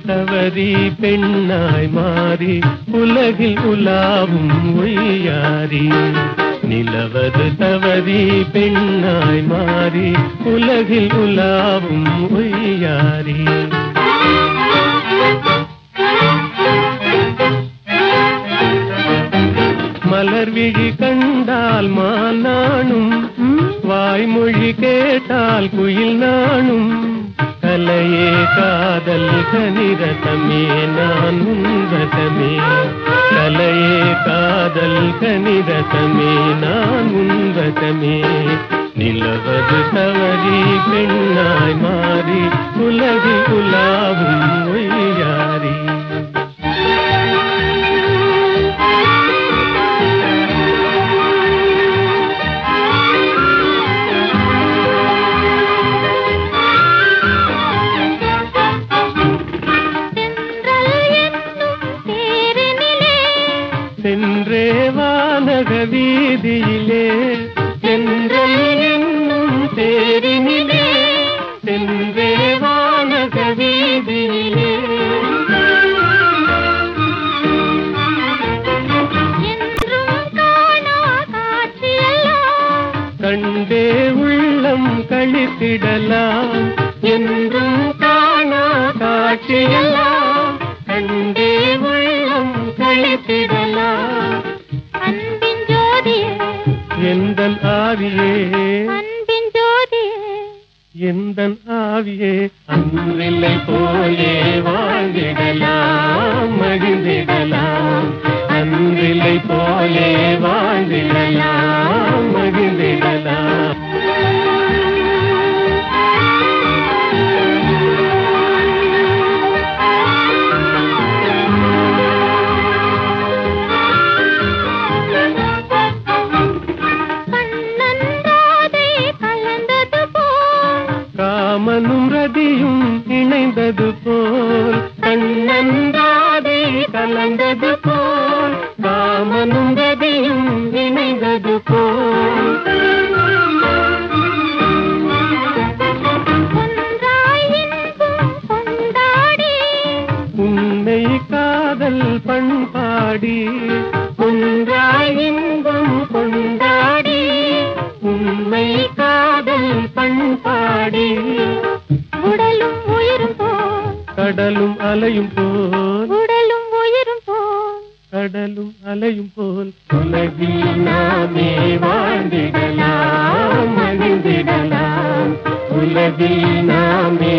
தவறி பெண்ணாய் மாறி உலகில் உலாவும் ஒய்யாரி நிலவது தவறி பெண்ணாய் மாறி உலகில் உலாவும் ஒய்யாரி மலர் விழி கண்டால் மானானும் வாய்மொழி கேட்டால் குயில் நானும் கலையே காதல் கனிரதமே நான் உன்வதமே கலையே காதல் கனிரதமே நான் உன்வதமே நிலவது தவறி பெண்ணாய் மாறி உலகில் உலாவும் ஒய்யாரி தென்றல் என்னும் தேரினிலே சென்றே வானக வீதியிலே சென்றல் என்னும் தேரினிலே சென்றே வானக வீதியிலே என்றும் காணா காட்சியெல்லாம் கண்டே உள்ளம் கழித்திடலாம் என்றும் காணா காட்சியெல்லாம் கண்டே உள்ளம் கழித்திடலாம் அன்பின் ஜோதியே எந்தன் ஆவியே அன்பின் ஜோதியே எந்தன் ஆவியே அன்றில்லை போலே வாழ்ந்திடலாம் மகிழ்ந்திடலாம் அன்றில்லை போலே வாழ்ந்திடலாம் மகிழ்ந்திடலாம் கண்ணன் ராதை கலந்தது போல் காமனும் ரதியும் இணைந்தது போல் கண்ணன் ராதை கலந்தது போல் காமனும் ரதியும் இணைந்தது போல் ஒன்றாய் இன்பம் கொண்டாடி உன்னை காதல் பண்பாடி ஒன்றாய் இன்பம் கொண்டாடி உண்மை காதல் பண்பாடி உடலும் உயிரும் போல் கடலும் அலையும் போல் உடலும் உயிரும் போல் கடலும் அலையும் போல் உலகில் நாமே வாழ்ந்திடலாம் மகிழ்ந்திடலாம் உலகில் நாமே